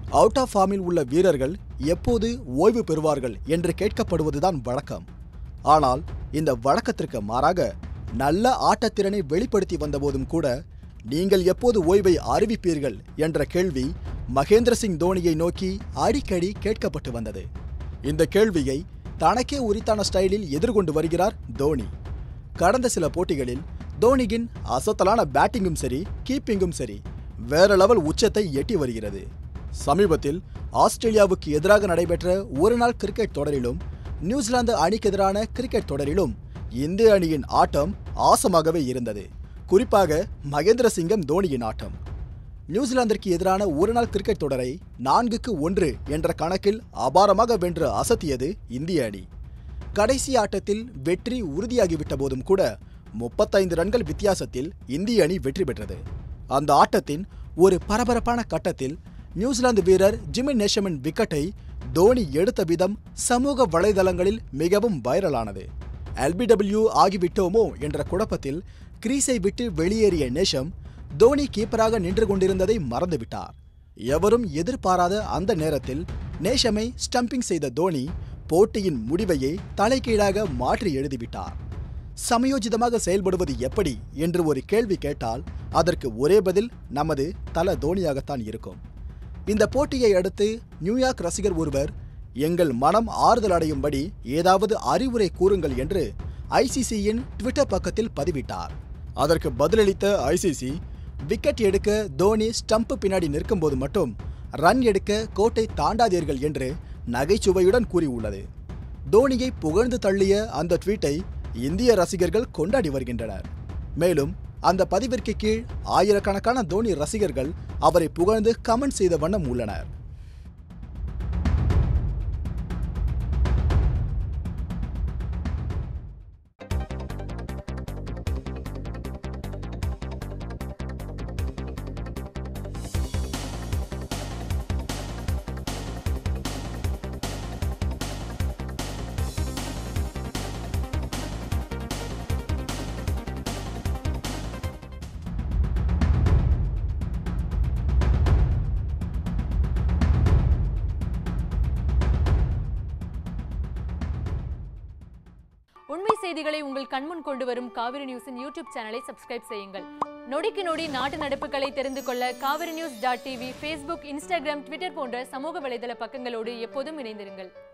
out of ஃபார்மில் உள்ள வீரர்கள் எப்போது ஓய்வு பெறுவார்கள் என்று கேட்கப்படுவதுதான் வழக்கம் ஆனால் இந்த வழக்கத்திற்கு மாறாக நல்ல ஆட்டத்திறனை வெளிப்படுத்தி வந்தபோதும் கூட நீங்கள் எப்போது ஓய்வை அறிவிப்பீர்கள் என்ற கேள்வி மகேந்திர சிங் தோனியை நோக்கி அடிக்கடி கேட்கப்பட்டு வந்தது இந்த கேள்வியை தனக்கே உரித்தான ஸ்டைலில் எதிர்கொண்டு வருகிறார் தோனி கடந்த சில போட்டிகளில் தோனியின் அசத்தலான பேட்டிங்கும் சரி கீப்பிங்கும் சரி வேற லெவல் உச்சத்தை எட்டி வருகிறது சமீபத்தில் ஆஸ்திரேலியாவுக்கு எதிராக நடைபெற்ற ஒருநாள் கிரிக்கெட் தொடரிலும் நியூசிலாந்து அணிக்கு எதிரான கிரிக்கெட் தொடரிலும் இந்திய அணியின் ஆட்டம் ஆசமாகவே இருந்தது குறிப்பாக மகேந்திர சிங்கம் தோனியின் ஆட்டம் நியூசிலாந்திற்கு எதிரான ஒருநாள் கிரிக்கெட் தொடரை நான்குக்கு ஒன்று என்ற கணக்கில் அபாரமாக வென்று அசத்தியது இந்திய அணி கடைசி ஆட்டத்தில் வெற்றி உறுதியாகிவிட்ட போதும் கூட முப்பத்தைந்து ரன்கள் வித்தியாசத்தில் இந்திய அணி வெற்றி பெற்றது அந்த ஆட்டத்தின் ஒரு பரபரப்பான கட்டத்தில் நியூசிலாந்து வீரர் ஜிமின் நேஷமின் விக்கெட்டை தோனி எடுத்த விதம் சமூக வலைதளங்களில் மிகவும் வைரலானது எல்பிடபிள்யூ ஆகிவிட்டோமோ என்ற குழப்பத்தில் கிரீஸை விட்டு வெளியேறிய நேஷம் தோனி கீப்பராக நின்று கொண்டிருந்ததை மறந்துவிட்டார் எவரும் எதிர்பாராத அந்த நேரத்தில் நேஷமை ஸ்டம்பிங் செய்த தோனி போட்டியின் முடிவையே தலைகீழாக மாற்றி எழுதிவிட்டார் சமயோஜிதமாக செயல்படுவது எப்படி என்று ஒரு கேள்வி கேட்டால் அதற்கு ஒரே பதில் நமது தல தோனியாகத்தான் இருக்கும் இந்த போட்டியை அடுத்து நியூயார்க் ரசிகர் ஒருவர் எங்கள் மனம் ஆறுதல் அடையும்படி ஏதாவது அறிவுரை கூறுங்கள் என்று ஐசிசியின் ட்விட்டர் பக்கத்தில் பதிவிட்டார் அதற்கு பதிலளித்த ஐசிசி விக்கெட் எடுக்க தோனி ஸ்டம்ப் பின்னாடி நிற்கும்போது மட்டும் ரன் எடுக்க கோட்டை தாண்டாதீர்கள் என்று நகைச்சுவையுடன் கூறியுள்ளது தோனியை புகழ்ந்து தள்ளிய அந்த ட்வீட்டை இந்திய ரசிகர்கள் கொண்டாடி வருகின்றனர் மேலும் அந்த பதிவிற்கு கீழ் ஆயிரக்கணக்கான தோனி ரசிகர்கள் அவரை புகழ்ந்து கமெண்ட் செய்த வண்ணம் உள்ளனர் உண்மை செய்திகளை உங்கள் கண்முன் கொண்டு வரும் காவிரி நியூஸின் யூடியூப் சேனலை சப்ஸ்கிரைப் செய்யுங்கள் நொடிக்கு நொடி நாட்டு நடப்புகளை தெரிந்து கொள்ள Kaveri news dot TV Facebook Instagram Twitter போன்ற சமூக வலைதள பக்கங்களோடு எப்போதும் இணைந்திருங்கள்